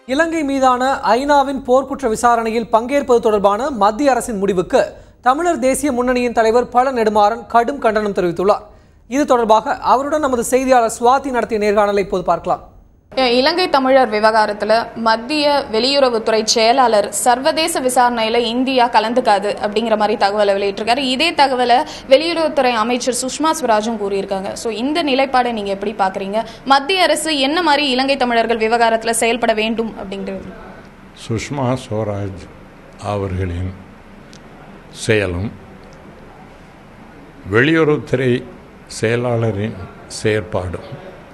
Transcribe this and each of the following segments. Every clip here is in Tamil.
இலங்கை மீதான ஐநாவின் போர்க்குற்ற விசாரணையில் பங்கேற்பது தொடர்பான மத்திய அரசின் முடிவுக்கு தமிழர் தேசிய முன்னணியின் தலைவர் பழ நெடுமாறன் கடும் கண்டனம் தெரிவித்துள்ளார் இது தொடர்பாக அவருடன் நமது செய்தியாளர் சுவாதி நடத்திய நேர்காணலை இப்போது பார்க்கலாம் இலங்கை தமிழர் விவகாரத்துல மத்திய வெளியுறவுத்துறை செயலாளர் சர்வதேச விசாரணையில இந்தியா கலந்துக்காது அப்படிங்கிற மாதிரி தகவலை வெளியிட்டிருக்காரு இதே தகவலை வெளியுறவுத்துறை அமைச்சர் சுஷ்மா ஸ்வராஜும் கூறியிருக்காங்க ஸோ இந்த நிலைப்பாடை நீங்க எப்படி பாக்குறீங்க மத்திய அரசு என்ன மாதிரி இலங்கை தமிழர்கள் விவகாரத்துல செயல்பட வேண்டும் அப்படிங்கிறது சுஷ்மா ஸ்வராஜ் அவர்களின் செயலும் வெளியுறவுத்துறை செயலாளரின் செயற்பாடும்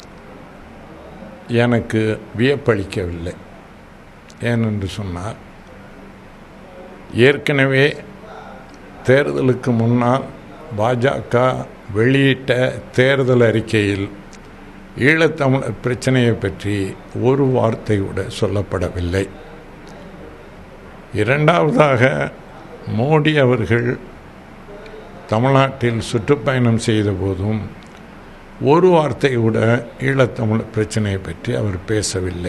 எனக்கு வியப்பளிக்கவில்லை ஏனென்று சொன்னால் ஏற்கனவே தேர்தலுக்கு முன்னால் பாஜக வெளியிட்ட தேர்தல் அறிக்கையில் ஈழத்தமிழர் பிரச்சனையை பற்றி ஒரு வார்த்தை கூட சொல்லப்படவில்லை இரண்டாவதாக மோடி அவர்கள் தமிழ்நாட்டில் சுற்றுப்பயணம் செய்த போதும் ஒரு வார்த்தை கூட ஈழத்தமிழ் பிரச்சனையை பற்றி அவர் பேசவில்லை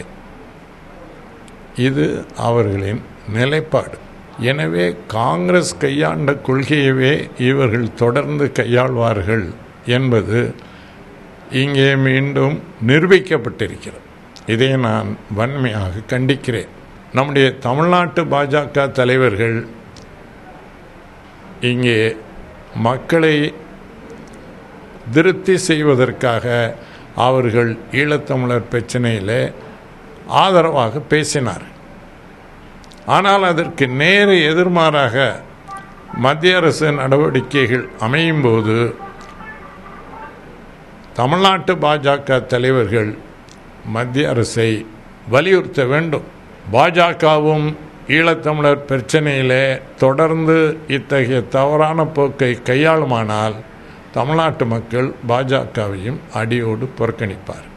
இது அவர்களின் நிலைப்பாடு எனவே காங்கிரஸ் கையாண்ட கொள்கையவே இவர்கள் தொடர்ந்து கையாள்வார்கள் என்பது இங்கே மீண்டும் நிரூபிக்கப்பட்டிருக்கிறது இதை நான் வன்மையாக கண்டிக்கிறேன் நம்முடைய தமிழ்நாட்டு பாஜக தலைவர்கள் இங்கே மக்களை திருப்தி செய்வதற்காக அவர்கள் ஈழத்தமிழர் பிரச்சனையில் ஆதரவாக பேசினார் ஆனால் அதற்கு நேர எதிர்மாறாக மத்திய அரசு நடவடிக்கைகள் அமையும் போது தமிழ்நாட்டு பாஜக தலைவர்கள் மத்திய அரசை வலியுறுத்த வேண்டும் பாஜகவும் ஈழத்தமிழர் பிரச்சனையிலே தொடர்ந்து இத்தகைய தவறான போக்கை கையாளுமானால் தமிழ்நாட்டு மக்கள் பாஜகவையும் அடியோடு புறக்கணிப்பார்